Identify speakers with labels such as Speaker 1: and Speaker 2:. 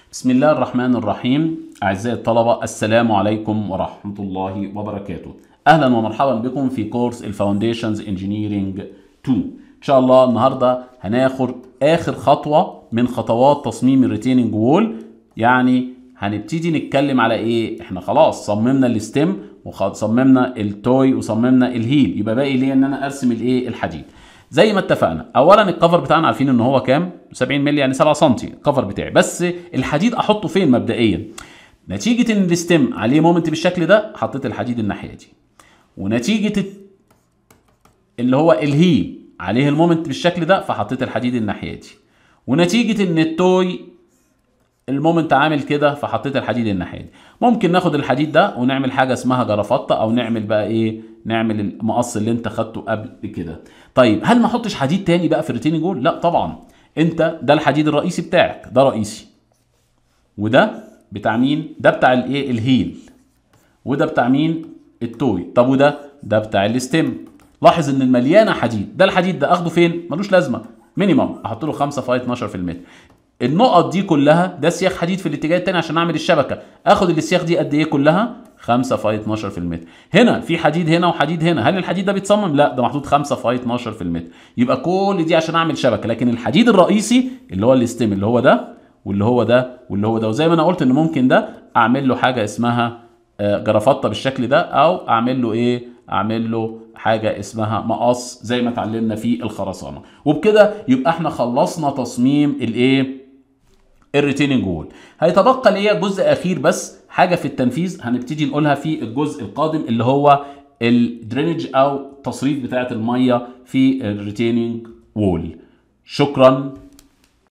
Speaker 1: بسم الله الرحمن الرحيم أعزائي الطلبة السلام عليكم ورحمة الله وبركاته أهلا ومرحبا بكم في كورس الفاونديشنز انجينيرينج 2 إن شاء الله النهاردة هناخد آخر خطوة من خطوات تصميم الريتيننج وول يعني هنبتدي نتكلم على ايه احنا خلاص صممنا الستيم وصممنا التوي وصممنا الهيل يبقى باقي ليه ان انا ارسم الايه الحديد زي ما اتفقنا اولا الكفر بتاعنا عارفين ان هو كام 70 مللي يعني 7 سم الكفر بتاعي بس الحديد احطه فين مبدئيا نتيجه ان الستيم عليه مومنت بالشكل ده حطيت الحديد الناحيه دي ونتيجه اللي هو الهيل عليه المومنت بالشكل ده فحطيت الحديد الناحيه دي ونتيجه ان التوي المومنت عامل كده فحطيت الحديد الناحيه دي ممكن ناخد الحديد ده ونعمل حاجه اسمها جرافطه او نعمل بقى ايه نعمل المقص اللي انت خدته قبل كده طيب هل ما احطش حديد تاني بقى في الريتيننج جول لا طبعا انت ده الحديد الرئيسي بتاعك ده رئيسي وده بتاع مين ده بتاع الايه الهيل وده بتاع مين التوي طب وده ده بتاع الستيم لاحظ ان المليانه حديد ده الحديد ده اخده فين ملوش لازمه مينيمم احط له 5 في 12 في المتر النقط دي كلها ده سياخ حديد في الاتجاه التاني عشان اعمل الشبكه اخد السياخ دي قد ايه كلها 5 في 12 في المتر هنا في حديد هنا وحديد هنا هل الحديد ده بيتصمم لا ده محطوط 5 في 12 في المتر يبقى كل دي عشان اعمل شبكه لكن الحديد الرئيسي اللي هو الاستيم اللي هو ده واللي هو ده واللي هو ده وزي ما انا قلت ان ممكن ده اعمل له حاجه اسمها جرافطه بالشكل ده او اعمل له ايه اعمل له حاجه اسمها مقص زي ما اتعلمنا في الخرسانه وبكده يبقى احنا خلصنا تصميم الايه الريتيننج وول هيتبقى ليا جزء اخير بس حاجه في التنفيذ هنبتدي نقولها في الجزء القادم اللي هو الدرينج او تصريف بتاعه الميه في الريتيننج وول شكرا